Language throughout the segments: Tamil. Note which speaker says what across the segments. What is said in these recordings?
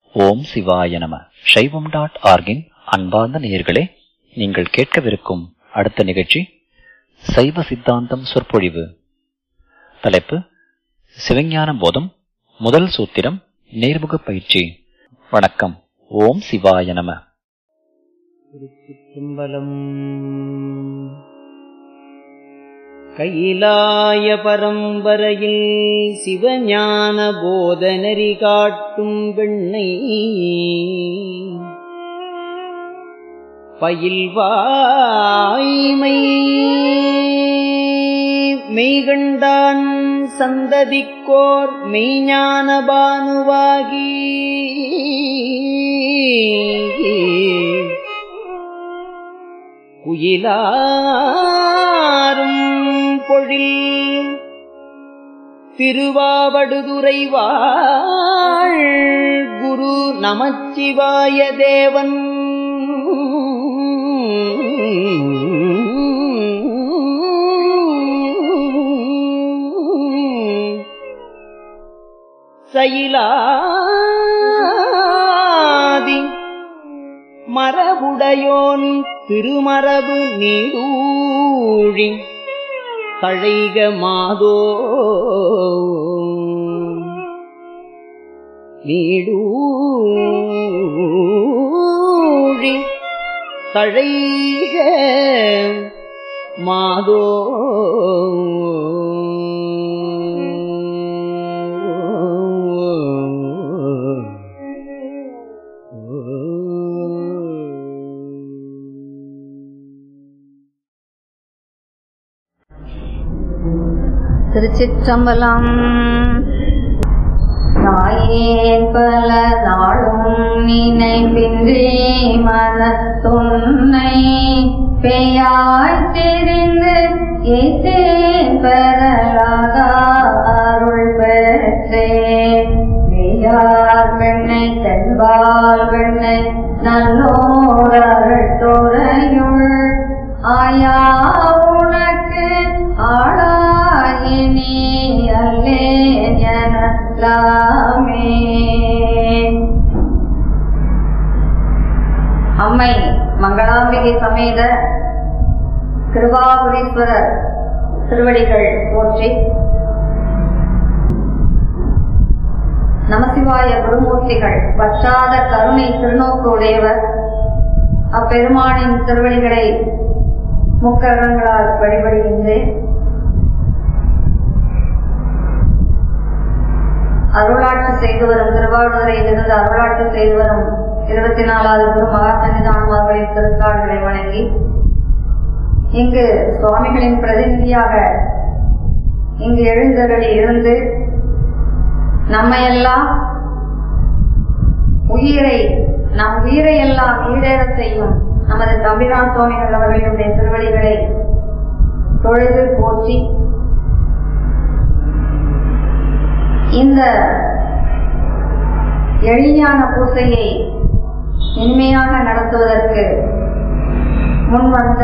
Speaker 1: ஓம் சிவாய நம சைவம் டாட் ஆர்கின் அன்பார்ந்த நேயர்களே நீங்கள் கேட்கவிருக்கும் அடுத்த நிகழ்ச்சி சைவ சித்தாந்தம் சொற்பொழிவு தலைப்பு சிவஞான போதம் முதல் சூத்திரம் நேர்முக பயிற்சி வணக்கம் ஓம் சிவாய நம
Speaker 2: திருச்சிற்றம்பலம் கையிலாய பரம்பரையில் சிவஞான போதனரி காட்டும் வெண்ணை பயில்வாய்மை மெய்கண்டான் சந்ததிக்கோர் மெய்ஞான பானுவாகி குயிலாரும் பொழில் திருவாவடுதுறை வாழ் குரு நமச்சிவாய தேவன் சயிலாதி மரபுடையோன் திருமரபு நீடூழி தழைக மாதோ நீடூழி தழைக மாதோ
Speaker 3: திருச்சிற்றம்பலம் தாயேன் பல நாளும் நினைப்பின்றி மனத்துன்னை பெயாய் தெரிந்து ஏத்தேன் பெறலாக அருள் பெற்றேன் மெய்யார் பெண்ணை தென்பால் பெண்ணை நல்லோர் அருள் துறையுள் ஆயா உனக்கு ஆளாயினி அல்லேன் எனலாமே அம்மை மங்களாம்பிகை சமேத கிருபாபுரீஸ்வரர் திருவடிகள் போற்றி நமசிவாய குருமூர்த்திகள் பற்றாத கருணை திருநோக்கு உடையவர் அப்பெருமானின் திருவடிகளை முக்கரங்களால் வழிபடுகின்றேன் அருளாட்சி செய்து வரும் திருவாரூரையிலிருந்து அருளாட்சி செய்து வரும் இருபத்தி நாலாவது குரு மகா சன்னிதானம் அவர்களின் திருக்காடுகளை வணங்கி இங்கு சுவாமிகளின் பிரதிநிதியாக இங்கு எழுந்தருளி இருந்து நம்மையெல்லாம் உயிரை நம் உயிரை எல்லாம் ஈடேற செய்யும் நமது தம்பிரான் சுவாமிகள் அவர்களுடைய திருவடிகளை தொழுது போற்றி இந்த எளிமையான பூசையை இனிமையாக நடத்துவதற்கு முன்வந்த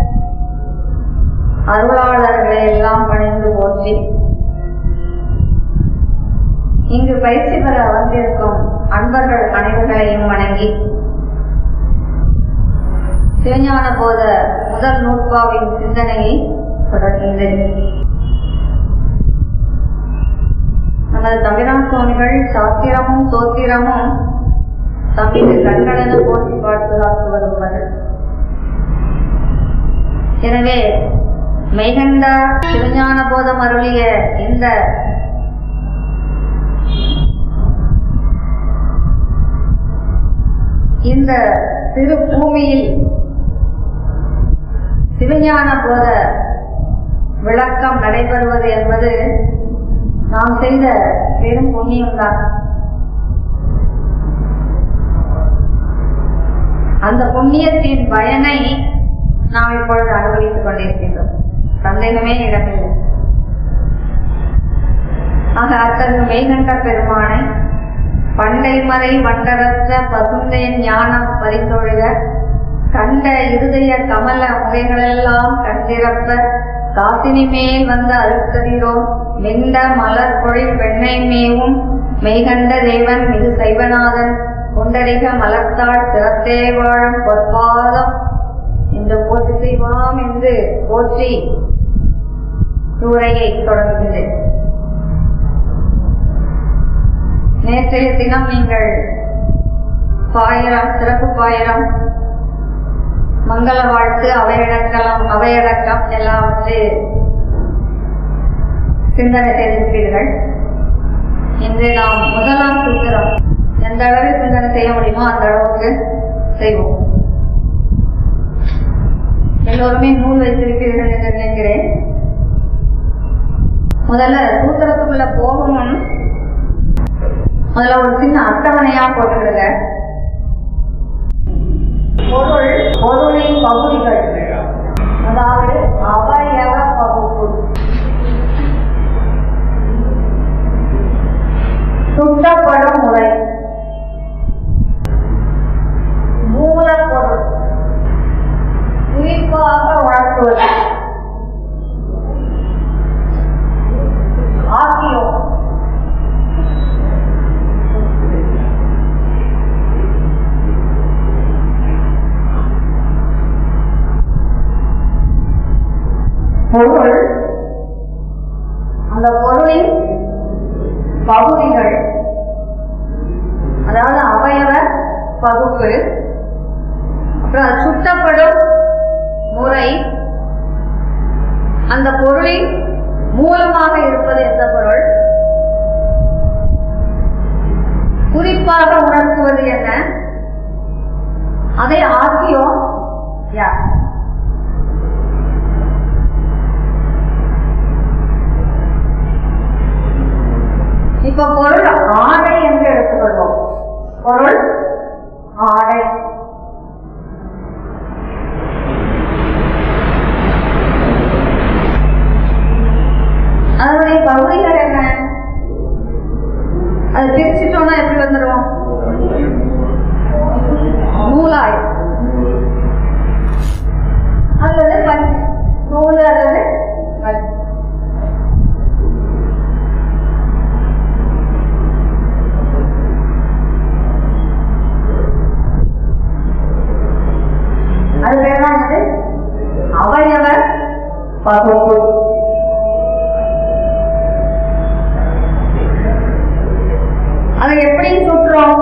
Speaker 3: அருளாளர்களை எல்லாம் பணிந்து போற்றி இங்கு பயிற்சி பெற வந்திருக்கும் அன்பர்கள் அனைவர்களையும் வணங்கி சிவஞான போத முதல் நூற்பாவின் சிந்தனையை தொடர்கின்றேன் நமது தமிழான் சுவாமிகள் சாத்திரமும் சோத்திரமும் தம்மிது கண்களென போற்றி பாதுகாத்து வருபவர்கள் எனவே மெய்கண்டா சிவஞான போதம் அருளிய இந்த இந்த திரு பூமியில் சிவஞான போத விளக்கம் நடைபெறுவது என்பது நாம் செய்த பெரும் புண்ணியம்தான் அந்த புண்ணியத்தின் பயனை நாம் இப்பொழுது அனுபவித்துக் கொண்டிருக்கின்றோம் சந்தேகமே இடமில்லை ஆக அத்தகு மெய்கண்ட பெருமானை பண்டை மறை வண்டரற்ற பசுந்தேன் ஞானம் பரிந்தொழுக கண்ட இருதய கமல முகைகளெல்லாம் கண்டிரப்ப காசினி மேல் வந்த அருக்கதிரோ மெந்த மலர் பொழில் வெண்ணை மேவும் மெய்கண்ட தேவன் மிகு சைவநாதன் கொண்டடிக மலர்த்தாள் சிறத்தே வாழும் பொற்பாதம் என்று போற்றி செய்வாம் என்று போற்றி உரையை தொடங்குகிறேன் நேற்றைய தினம் நீங்கள் பாயிரம் சிறப்பு பாயிரம் மங்கள வாழ்த்து அவையடக்கலாம் அவையடக்கம் எல்லாவற்றையும் சிந்தனை செய்திருப்பீர்கள் இன்று நாம் முதலாம் சூத்திரம் எந்த அளவில் சிந்தனை செய்ய முடியுமோ அந்த அளவுக்கு செய்வோம் எல்லோருமே நூல் வைத்திருப்பீர்கள் என்று நினைக்கிறேன் முதல்ல சூத்திரத்துக்குள்ள போகணும் முதல்ல ஒரு சின்ன அட்டவணையா போட்டுக்கிடுங்க பொருள் பொருளின் பகுதிகள் அதாவது அவயவ பகுப்பு சுட்டப்படும் முறை மூலப்பொருள் குறிப்பாக உணர்த்துவது ஆக்கியம் பொருள் அந்த பொருளின் பகுதிகள் அதாவது அவயவ பகுப்பு அப்புறம் அது சுட்டப்படும் முறை அந்த பொருளின் மூலமாக இருப்பது எந்த பொருள் குறிப்பாக உணர்த்துவது என்ன அதை ஆக்கியோம் யார் இப்ப பொருள் ஆடை என்று எடுத்துக்கொள்வோம் பொருள் ஆடை அதனுடைய பகுதிகள் என்ன அது பிரிச்சுட்டோம்னா எப்படி வந்துடும் நூலாய் அல்லது பஞ்சு நூல் அல்லது பஞ்சு அது வேணாம் அவயவ பகுப்பு அதை எப்படி சுற்றுறோம்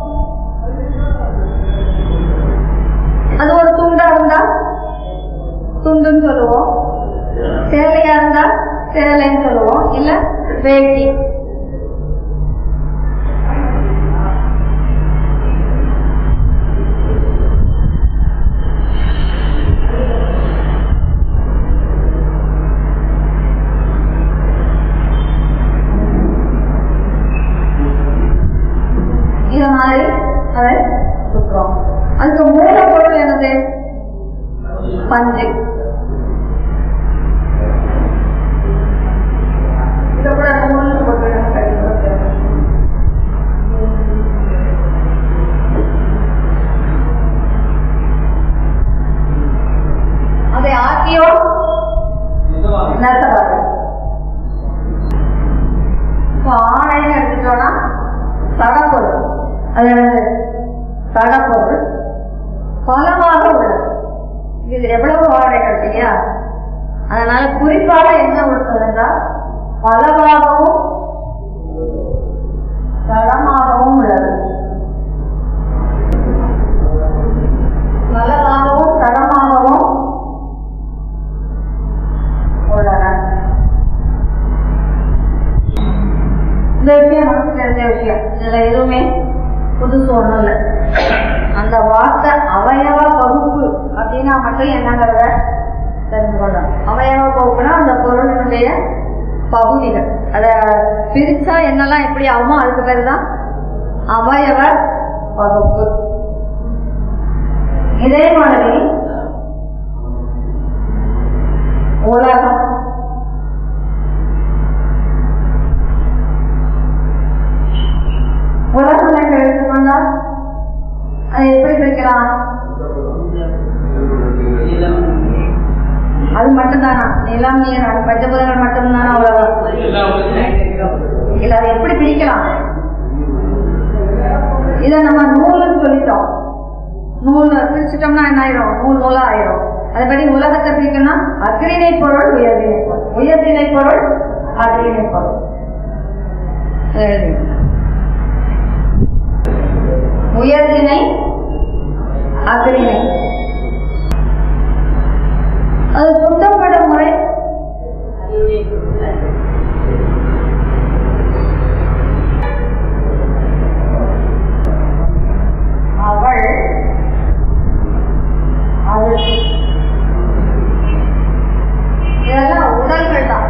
Speaker 3: அது ஒரு துண்டா இருந்தா துண்டுன்னு சொல்லுவோம் சேலையா இருந்தா சேலைன்னு சொல்லுவோம் இல்ல வேட்டி இது மாதிரி அதை சுற்றுறோம் அதுக்கு மூலப்பொருள் என்னது பஞ்சு இதை கூட நூல்னு போட்டுருக்காங்க. அதை ஆக்கியோ நெசவாடு இப்போ ஆடைன்னு எடுத்துட்டோம்னா சடப்பொருள் அது என்னது சடப்பொருள் பலமாக உள்ளது இது எவ்வளவு ஆடைகள் இல்லையா அதனால குறிப்பாக என்ன உள்ளது என்றால் பலவாகவும் சடமாகவும் உள்ளது பலவாகவும் சடமாகவும் உள்ளன இந்த விஷயம் நமக்கு தெரிஞ்ச விஷயம் இதுல எதுவுமே புதுசு ஒண்ணும் இல்லை அந்த வார்த்தை அவயவ பகுப்பு அப்படின்னா மட்டும் என்னங்கிறத தெரிந்து கொள்ளணும் அவயவ பகுப்புனா அந்த பொருளினுடைய பகுதிகள் அத பிரிச்சா என்னெல்லாம் எப்படி ஆகுமோ அதுக்கு பேரு தான் அவயவ பகுப்பு இதே மாதிரி உலகம் உலகம் என்று எடுத்துக்கொண்டால் அதை எப்படி பிரிக்கலாம் அது மட்டும்தானா நிலம் நீர் அது பஞ்சபூதங்கள் மட்டும்தானா உலகம் இல்ல அதை எப்படி பிரிக்கலாம் இதை நம்ம நூல்னு சொல்லிட்டோம் நூல் பிரிச்சுட்டோம்னா என்ன ஆயிரும் நூல் நூலா ஆயிரும் அதேபடி உலகத்தை பிரிக்கணும் அக்ரிணை பொருள் உயர்திணை பொருள் உயர்திணை பொருள் அக்ரிணை பொருள் எழுதி. உயர்திணை அக்ரிணை அது சுத்தப்படும் முறை அவள் அது இதெல்லாம் உடல்கள் தான்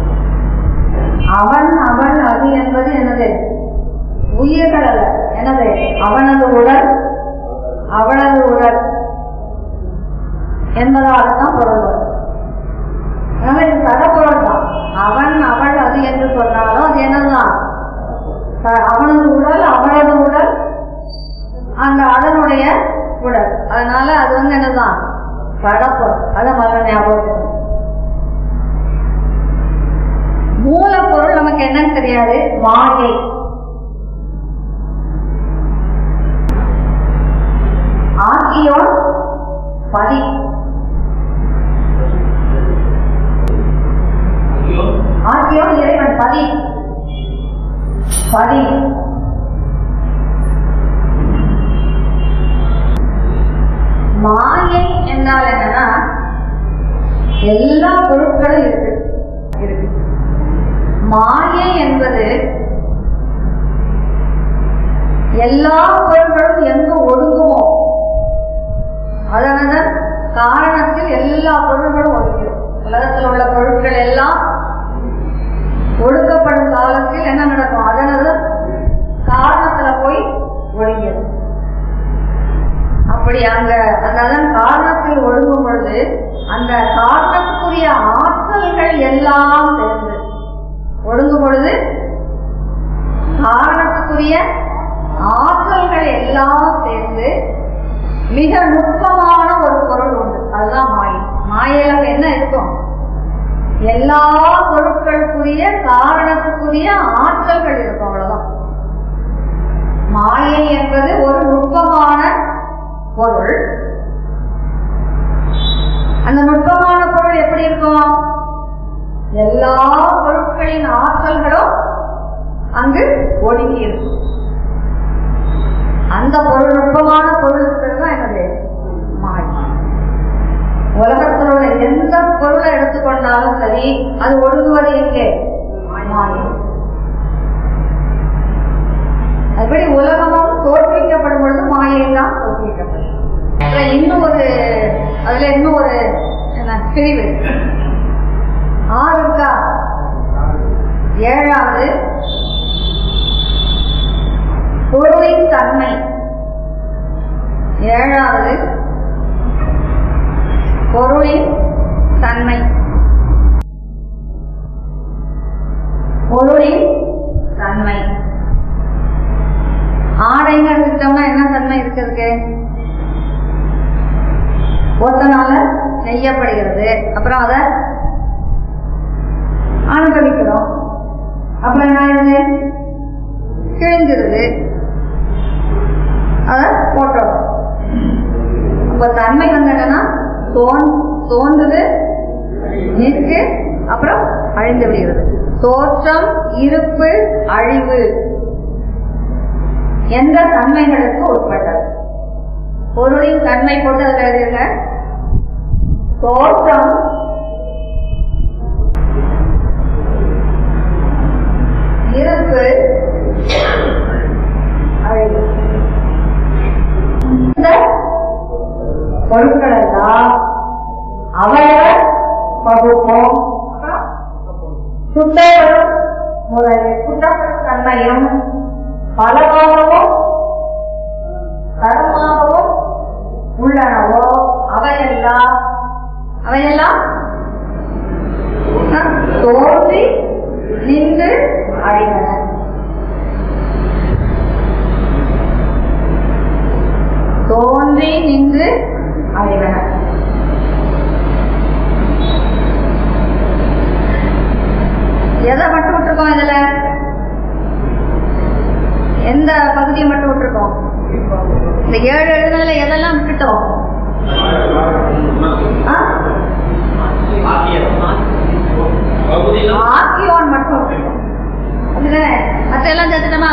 Speaker 3: அவன் அவள் அது என்பது என்னது உயிர்கள் அல்ல என்னது அவனது உடல் அவளது உடல் என்பதாகத்தான் பொருள் வரும் அதனால இது சடப்பொருள் தான் அவன் அவள் அது என்று சொன்னாலும் அது என்னதுதான் ச- அவனது உடல் அவளது உடல் அந்த அதனுடைய உடல் அதனால அது வந்து என்னதான் சடப்பொருள் அதை முதல்ல ஞாபகம் வச்சுக்கணும். மூலப்பொருள் நமக்கு என்னன்னு தெரியாது மாயை ஆக்கியோன் பதி ஆக்கியோன் இறைவன் பதி பதி மாயை என்றால் என்னன்னா எல்லா பொருட்களும் இருக்கு இருக்கு மாயை என்பது எல்லா பொருட்களும் எங்க ஒடுங்குமோ அதனால காரணத்தில் எல்லா பொருள்களும் ஒடுங்கிடும் உலகத்தில் உள்ள பொருட்கள் எல்லாம் ஒடுக்கப்படும் காலத்தில் என்ன நடக்கும் அதனது காரணத்துல போய் ஒடுங்கிடும் அப்படி அங்க அந்த அதன் காரணத்தில் ஒடுங்கும் பொழுது அந்த காரணத்துக்குரிய ஆற்றல்கள் எல்லாம் சேர்ந்து ஒடுங்கும் பொழுது காரணத்துக்குரிய ஆற்றல்கள் எல்லாம் சேர்ந்து மிக நுட்பமான ஒரு பொருள் உண்டு அதுதான் மாயை மாயையில அங்க என்ன இருக்கும் எல்லா பொருட்களுக்குரிய காரணத்துக்குரிய ஆற்றல்கள் இருக்கும் அவ்வளவுதான் மாயை என்பது ஒரு நுட்பமான பொருள் அந்த நுட்பமான பொருள் எப்படி இருக்கும் எல்லா பொருட்களின் ஆற்றல்களும் அங்கு ஒடுங்கி இருக்கும் அந்த பொருள் நுட்பமான பொருளுக்கு தான் என்னது மாயை உலகத்தில் உள்ள எந்த பொருளை எடுத்துக்கொண்டாலும் சரி அது ஒடுங்குவது எங்கே மாயை அதுபடி உலகமும் தோற்றுவிக்கப்படும் பொழுது மாயை தான் தோற்றுவிக்கப்படும் அதுல இன்னும் ஒரு அதுல இன்னும் ஒரு என்ன பிரிவு ஆறு இருக்கா ஏழாவது பொருளின் தன்மை ஏழாவது பொருளின் தன்மை பொருளின் தன்மை ஆடைன்னு எடுத்துக்கிட்டோம்னா என்ன தன்மை இருக்கிறதுக்கு ஒத்தனால செய்யப்படுகிறது அப்புறம் அதை அனுபவிக்கிறோம் அப்புறம் என்ன ஆகுது கிழிஞ்சிருது அத போட்டோம் அப்ப தன்மை வந்து என்னன்னா தோன் தோன்றுது நிற்கு அப்புறம் அழிந்து விடுகிறது தோற்றம் இருப்பு அழிவு எந்த தன்மைகளுக்கு உட்பட்டது பொருளின் தன்மை கொண்டு அதில் எழுதிருங்க தோற்றம் இருப்பு அழிவு இந்த பொருட்கள் எல்லாம் அவயவர் பகுப்போம் அப்புறம் சுத்தப்படும் முறை சுத்தப்படும் தன்மையும் பலமாகவும் தரமாகவும் உள்ளனவோ அவையெல்லாம் அவையெல்லாம் அஹ், தோன்றி நின்று அழிந்தன தோன்றி நின்று அழிவன எதை மட்டும் விட்டுருக்கோம் இதுல எந்த பகுதியை மட்டும் விட்டுருக்கோம் இந்த ஏழு எழுதுனதுல எதெல்லாம் விட்டுட்டோம் ஆ? ஆக்கியோன் மட்டும் விட்டுருக்கோம் அப்படிதானே மத்த எல்லாம் சேர்த்துட்டோமா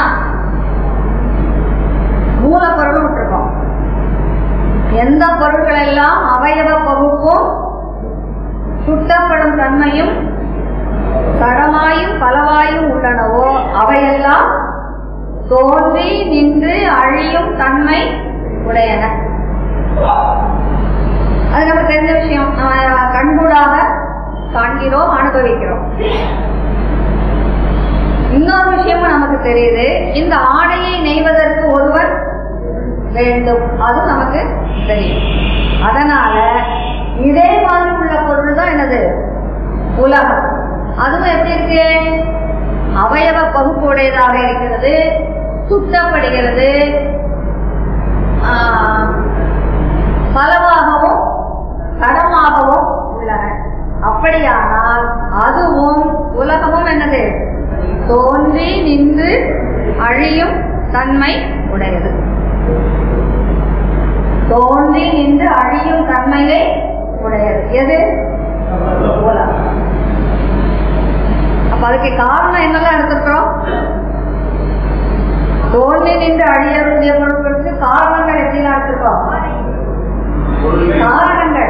Speaker 3: மூலப்பொருளும் விட்டுருக்கோம் எந்த பொருட்கள் எல்லாம் அவயவ பகுப்பும் சுட்டப்படும் தன்மையும் கடமாயும் பலவாயும் உள்ளனவோ அவையெல்லாம் தோன்றி நின்று அழியும் தன்மை உடையன அது நமக்கு தெரிஞ்ச விஷயம் நம்ம கண்கூடாக காண்கிறோம் அனுபவிக்கிறோம் இன்னொரு விஷயமும் நமக்கு தெரியுது இந்த ஆடையை நெய்வதற்கு ஒருவர் வேண்டும் அது நமக்கு தெரியும் அதனால இதே மாதிரி உள்ள பொருள் தான் என்னது உலகம் அதுவும் எப்படி இருக்கு அவயவ பகுப்பு உடையதாக இருக்கிறது சுத்தப்படுகிறது ஆஹ், பலவாகவும் கடமாகவும் உள்ளன அப்படியானால் அதுவும் உலகமும் என்னது தோன்றி நின்று அழியும் தன்மை உடையது தோன்றி நின்று அழியும் தன்மையை உடையது எது உலகம் அப்ப அதுக்கு காரணம் என்னெல்லாம் எடுத்திருக்கிறோம் தோன்றி நின்று அழியக்கூடிய பொருட்களுக்கு காரணங்கள் எப்படிலாம் எடுத்திருக்கோம் காரணங்கள்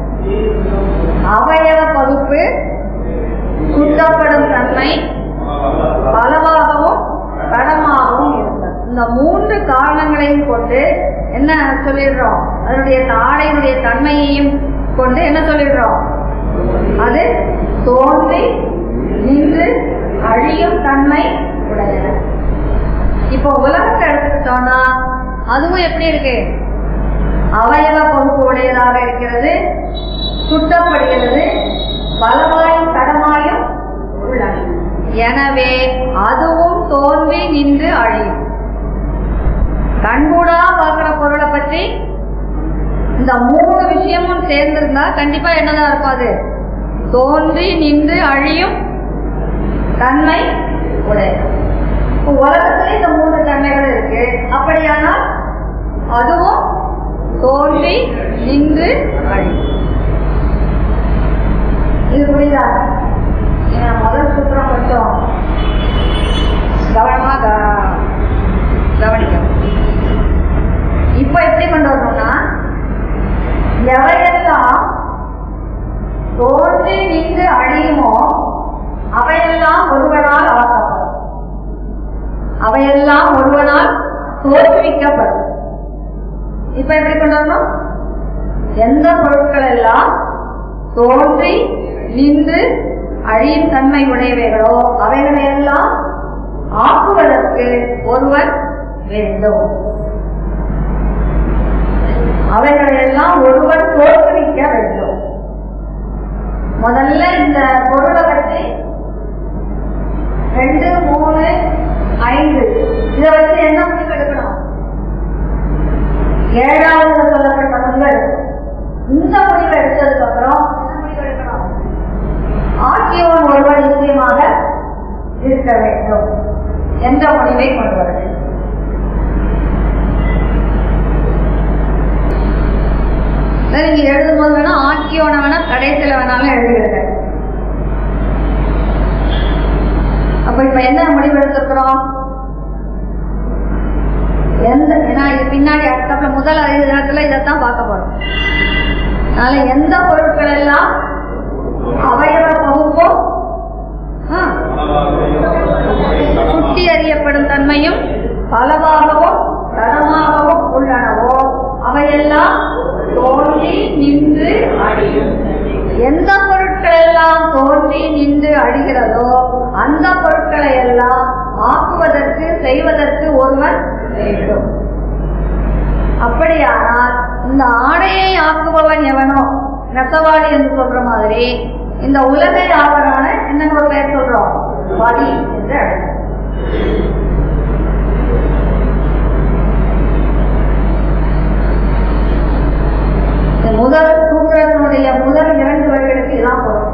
Speaker 3: அவயவ பகுப்பு சுத்தப்படும் தன்மை பலவாகவும் கடமாகவும் இருந்தது இந்த மூன்று காரணங்களையும் கொண்டு என்ன சொல்லிடுறோம் அதனுடைய ஆடையினுடைய தன்மையையும் கொண்டு என்ன சொல்லிடுறோம் அது தோன்றி நின்று அழியும் தன்மை உடையது இப்போ உலகத்தை எடுத்துக்கிட்டோம்னா அதுவும் எப்படி இருக்கு அவயவ பகுப்பு உடையதாக இருக்கிறது சுட்டப்படுகிறது பலமாயும் கடமாயும் உள்ளன எனவே அதுவும் தோன்றி நின்று அழியும் கண்கூடா பார்க்கிற பொருளை பற்றி இந்த மூணு விஷயமும் சேர்ந்திருந்தா கண்டிப்பா என்னதான் இருக்கும் அது தோன்றி நின்று அழியும் தன்மை உடையது இப்போ உலகத்துல இந்த மூன்று தன்மைகள் இருக்கு அப்படியானால் அதுவும் தோன்றி நின்று அழியும் இது புரியுதா ஏன்னா முதல் சூத்திரம் கொஞ்சம் கவனமா க- கவனிக்கணும் இப்ப எப்படி கொண்டு வரணும்னா எவையெல்லாம் தோன்றி நின்று அழியுமோ அவையெல்லாம் ஒருவனால் ஆக்கப்படும் அவையெல்லாம் ஒருவனால் தோற்றுவிக்கப்படும் இப்ப எப்படி கொண்டு வரணும் எந்த பொருட்கள் எல்லாம் தோன்றி நின்று அழியும் தன்மை உடையவைகளோ அவைகளையெல்லாம் ஆக்குவதற்கு ஒருவர் வேண்டும் அவைகளையெல்லாம் ஒருவர் தோற்றுவிக்க வேண்டும் முதல்ல இந்த பொருளை வச்சு ரெண்டு மூணு ஐந்து இதை வச்சு என்ன முடிவு எடுக்கணும் ஏழாவது சொல்லப்பட்ட முடிவு எடுக்கணும் இந்த முடிவு எடுத்ததுக்கு அப்புறம் என்ன முடிவு எடுக்கணும் ஆக்கியவன் ஒருவர் நிச்சயமாக இருக்க வேண்டும் என்ற முடிவை கொண்டு வர வேண்டும் அதாவது நீங்க எழுதும்போது வேணா ஆக்கியோன வேணா கடைசியில வேணாலும் எழுதிடுங்க அப்ப இப்ப என்ன முடிவு எடுத்திருக்கிறோம் எந்த ஏன்னா இது பின்னாடி அடுத்தப்பல முதல் ஐந்து தினத்துல இதைத்தான் பார்க்க போறோம் அதனால எந்த பொருட்கள் எல்லாம் அவயவ பகுப்பும் ஆ, சுட்டி அறியப்படும் தன்மையும் பலவாகவும் தரமாகவும் உள்ளனவோ அவையெல்லாம் தோன்றி நின்று அழியும் எந்த பொருட்கள் எல்லாம் தோன்றி நின்று அழிகிறதோ அந்த பொருட்களை எல்லாம் ஆக்குவதற்கு செய்வதற்கு ஒருவன் வேண்டும் அப்படியானால் இந்த ஆடையை ஆக்குபவன் எவனோ நெசவாளி என்று சொல்ற மாதிரி இந்த உலகை ஆவரான என்னன்னு ஒரு பெயர் சொல்றோம் பதி என்று அழைக்கிறோம் இந்த முதல் சூத்திரத்தினுடைய முதல் இரண்டு வரிகளுக்கு இதெல்லாம் போதும்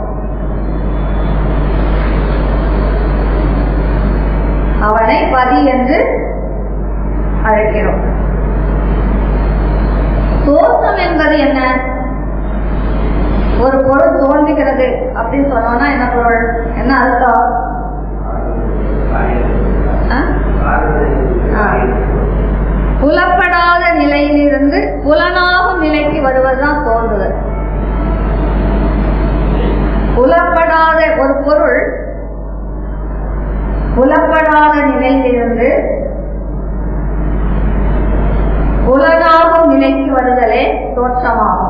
Speaker 3: அவனை பதி என்று அழைக்கிறோம் தோற்றம் என்பது என்ன ஒரு பொருள் தோன்றுகிறது அப்படின்னு சொன்னோம்னா என்ன பொருள் என்ன அர்த்தம் ஆ? ஆ. புலப்படாத நிலையிலிருந்து புலனாகும் நிலைக்கு வருவதுதான் தோன்றுதல் புலப்படாத ஒரு பொருள் புலப்படாத நிலையிலிருந்து புலனாகும் நிலைக்கு வருதலே தோற்றமாகும்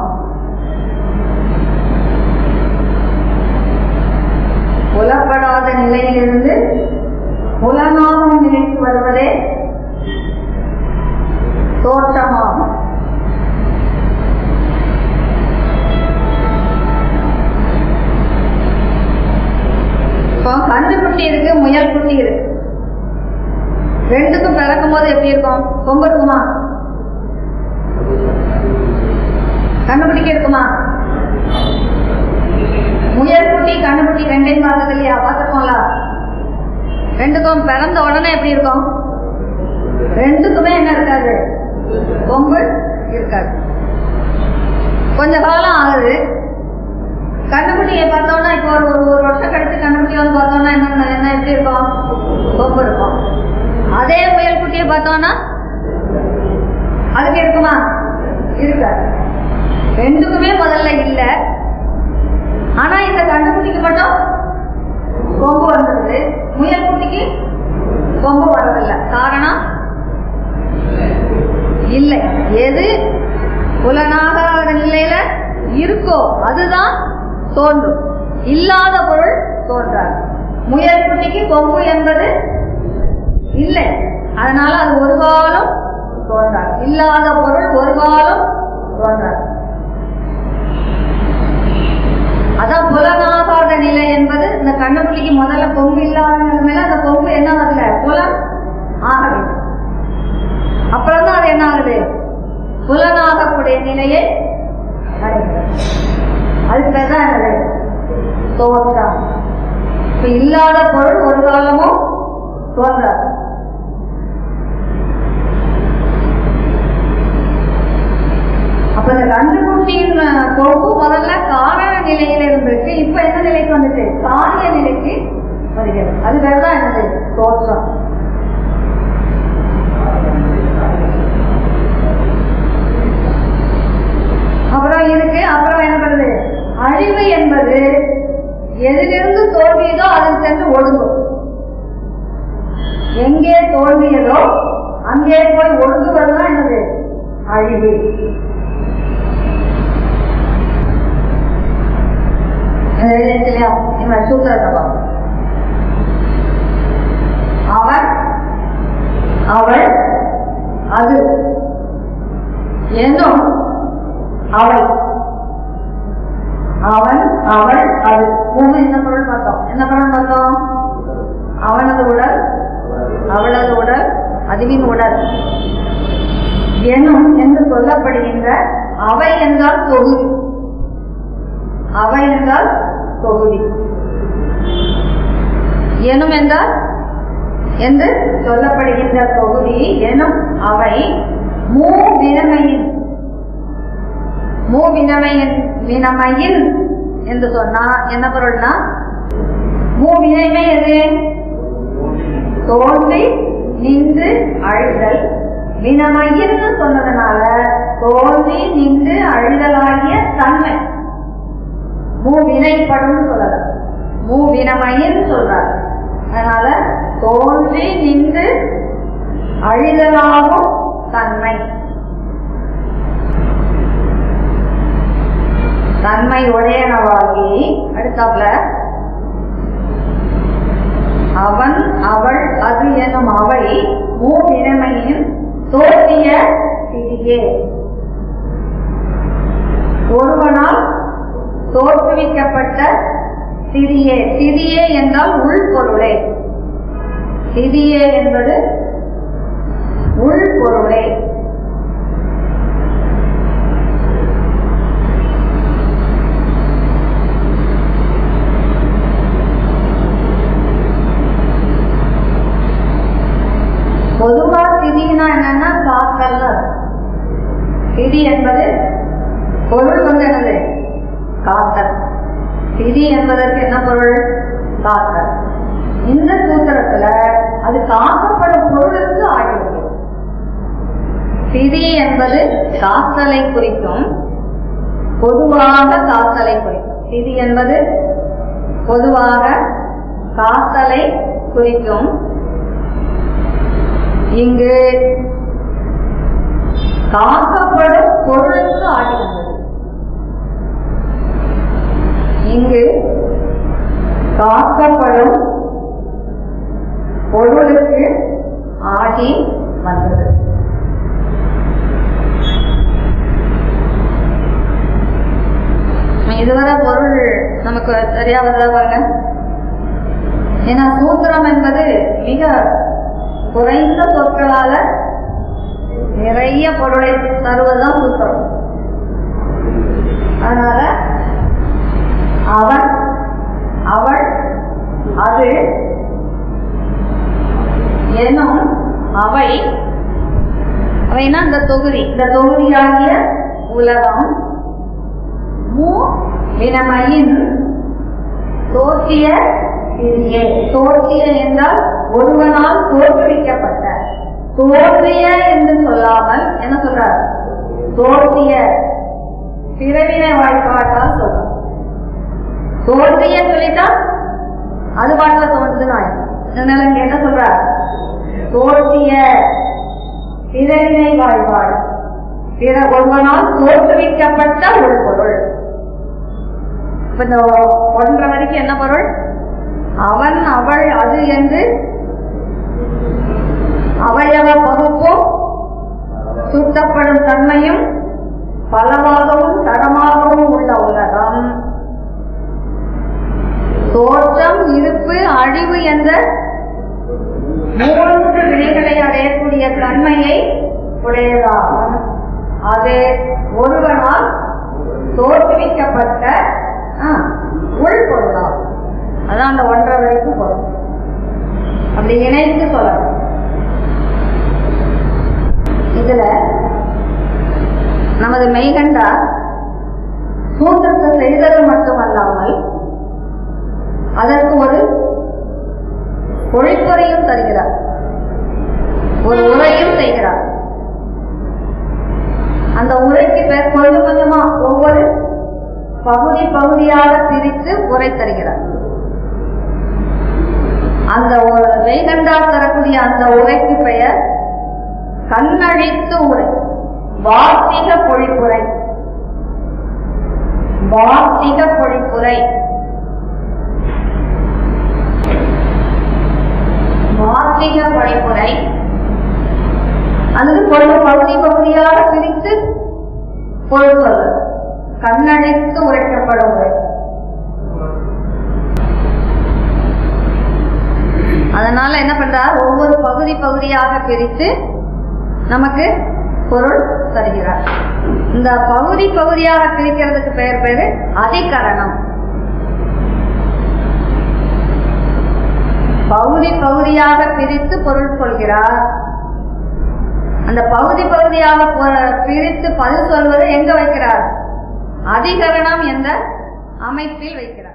Speaker 3: புலப்படாத நிலையிலிருந்து புலனாகும் நிலைக்கு வருவதே தோற்றமாகும் இப்போ கன்றுக்குட்டி இருக்கு முயல் குட்டி இருக்கு ரெண்டுக்கும் பிறக்கும் போது எப்படி இருக்கும் கொம்பு இருக்குமா கண்ணுக்குட்டிக்கு இருக்குமா முயல் குட்டி கண்ணுக்குட்டி ரெண்டையும் பார்த்தது இல்லையா பார்த்துருக்கோம்ல ரெண்டுக்கும் பிறந்த உடனே எப்படி இருக்கும் ரெண்டுக்குமே என்ன இருக்காது கொம்பு இருக்காது கொஞ்ச காலம் ஆகுது கண்ணுக்குட்டியை பார்த்தோம்னா இப்போ ஒரு ஒரு ஒரு வருஷம் கழிச்சு கண்ணுக்குட்டி வந்து பார்த்தோம்னா என்ன என்ன எப்படி இருக்கும் கொம்பு இருக்கும் அதே முயல் குட்டியை பார்த்தோம்னா அதுக்கு இருக்குமா இருக்காது ரெண்டுக்குமே முதல்ல இல்ல ஆனா இந்த கண்ணுக்குட்டிக்கு மட்டும் கொம்பு வந்தது முயல் குட்டிக்கு கொம்பு வரதில்ல காரணம் இல்லை எது புலனாகாத நிலையில இருக்கோ அதுதான் தோன்றும் இல்லாத பொருள் தோன்றாது முயல் குட்டிக்கு கொம்பு என்பது இல்லை அதனால அது ஒரு காலம் தோன்றாது இல்லாத பொருள் ஒரு காலம் தோன்றாது அதான் புலனாகாத நிலை என்பது இந்த கண்ணுக்குட்டிக்கு முதல்ல கொம்பு இல்லாத நிலைமையில அந்த கொம்பு என்ன ஆகல புலன் ஆகவே அப்புறம் தான் அது என்ன ஆகுது புலனாகக்கூடிய நிலையை அடைகிறது அதுக்கு பேர் தான் என்னது தோற்றம் இப்ப இல்லாத பொருள் ஒரு காலமும் தோன்றாது அப்ப இந்த கண்டுகுட்டியின் கொம்பு முதல்ல காரண நிலையில இருந்திருக்கு இப்ப என்ன நிலைக்கு வந்துச்சு காரிய நிலைக்கு வருகிறது அது பேர் தான் என்னது தோற்றம் அப்புறம் இருக்கு அப்புறம் என்ன பண்ணுது அழிவு என்பது எதிலிருந்து தோல்வியதோ அதில் சென்று ஒடுங்கும் எங்கே தோல்வியதோ அங்கே போய் ஒடுங்குவதுதான் என்னது அழிவு இல்லையா இவன் சூத்திரத்தை பார்ப்போம் அவன் அவள் அது என்னும் அவள் அவன் அவள் அது மூணு என்ன பொருள் பார்த்தோம் என்ன பொருள் பார்த்தோம் அவனது உடல் அவளது உடல் அதுவின் உடல் எனும் என்று சொல்லப்படுகின்ற அவை என்றால் தொகுதி அவை என்றால் தொகுதி எனும் என்றால் என்று சொல்லப்படுகின்ற தொகுதி எனும் அவை மூ வினமையின் மூ வினமையின் வினமையின் என்று சொன்னா என்ன பொருள்னா மூ வினைமை எது தோன்றி நின்று அழுதல் வினமையின்னு சொன்னதுனால தோன்றி நின்று அழுதலாகிய தன்மை மூவினைப்படும் சொல்லலாம் மூவினமைன்னு சொல்றார் அதனால தோன்றி நின்று அழிதலாகும் தன்மை தன்மை உடையனவாகி அடுத்தாப்புல அவன் அவள் அது எனும் அவை மூவினமையின் தோற்றிய சிறியே ஒருவனால் தோற்றுவிக்கப்பட்ட சிறியே சிறியே என்றால் உள்பொருளே சிறியே என்பது உள்பொருளே பொதுவா சிறினா என்னன்னா காத்தல் திதி என்பது பொருள் வந்து என்னது காத்தல் திதி என்பதற்கு என்ன பொருள் காத்தல் இந்த சூத்திரத்துல அது காக்கப்படும் பொருளுக்கு ஆகிறது திதி என்பது காத்தலை குறிக்கும் பொதுவாக காத்தலை குறிக்கும் திதி என்பது பொதுவாக காத்தலை குறிக்கும் இங்கு காக்கப்படும் பொருளுக்கு ஆகி வந்தது இங்கு காக்கப்படும் பொருளுக்கு ஆகி வந்தது இதுவரை பொருள் நமக்கு சரியா வருதா பாருங்க ஏன்னா சூத்திரம் என்பது மிக குறைந்த சொற்களால நிறைய பொருளை தருவதுதான் சூத்திரம் அதனால அவன் அவள் அது எனும் அவை அவைனா இந்த தொகுதி இந்த தொகுதியாகிய உலகம் மூ வினமையின் தோற்றிய திதியே தோற்றிய என்றால் ஒருவனால் தோற்றுவிக்கப்பட்ட தோற்றிய என்று சொல்லாமல் என்ன சொல்றார் தோற்றிய பிறவினை வாய்ப்பாட்டால் சொல்றார் தோற்றிய சொல்லிட்டா அது பாட்டுல தோன்றுதுன்னு ஆயிடும் அதனால இங்க என்ன சொல்றார் தோற்றிய பிறவினை வாய்ப்பாடு பிற ஒருவனால் தோற்றுவிக்கப்பட்ட ஒரு பொருள் இப்ப இந்த ஒன்றரை வரைக்கும் என்ன பொருள் அவன் அவள் அது என்று அவயவ பகுப்பும் சுட்டப்படும் தன்மையும் பலவாகவும் தரமாகவும் உள்ள உலகம் தோற்றம் இருப்பு அழிவு என்ற மூன்று வினைகளை அடையக்கூடிய தன்மையை உடையதாகும் அது ஒருவனால் தோற்றுவிக்கப்பட்ட ஆ, உள்பொருளாகும் அதான் அந்த ஒன்றரை வரைக்கும் பொருள் அப்படி இணைத்து சொல்லணும் இதுல நமது மெய்கண்டா சூத்திரத்தை செய்தது மட்டுமல்லாமல் அதற்கு ஒரு பொழிப்புரையும் தருகிறார் ஒரு உரையும் செய்கிறார் அந்த உரைக்கு பேர் கொஞ்சம் கொஞ்சமா ஒவ்வொரு பகுதி பகுதியாக பிரித்து உரை தருகிறார் அந்த ஒரு மெய்கண்டா தரக்கூடிய அந்த உரைக்கு பெயர் கண்ணழித்து உரை வார்த்திக பொழிப்புரை வார்த்திக பொழிப்புரை வார்த்திக பொழிப்புரை அல்லது கொஞ்சம் பகுதி பகுதியாக பிரித்து பொருள் சொல்வது கண்ணழித்து உரைக்கப்படும் உரை அதனால என்ன பண்றார் ஒவ்வொரு பகுதி பகுதியாக பிரித்து நமக்கு பொருள் தருகிறார் இந்த பகுதி பகுதியாக பிரிக்கிறதுக்கு பெயர் பேரு அதிகரணம் பகுதி பகுதியாக பிரித்து பொருள் சொல்கிறார் அந்த பகுதி பகுதியாக பொ- பிரித்து பதில் சொல்வதை எங்க வைக்கிறார் அதிகரணம் என்ற அமைப்பில் வைக்கிறார்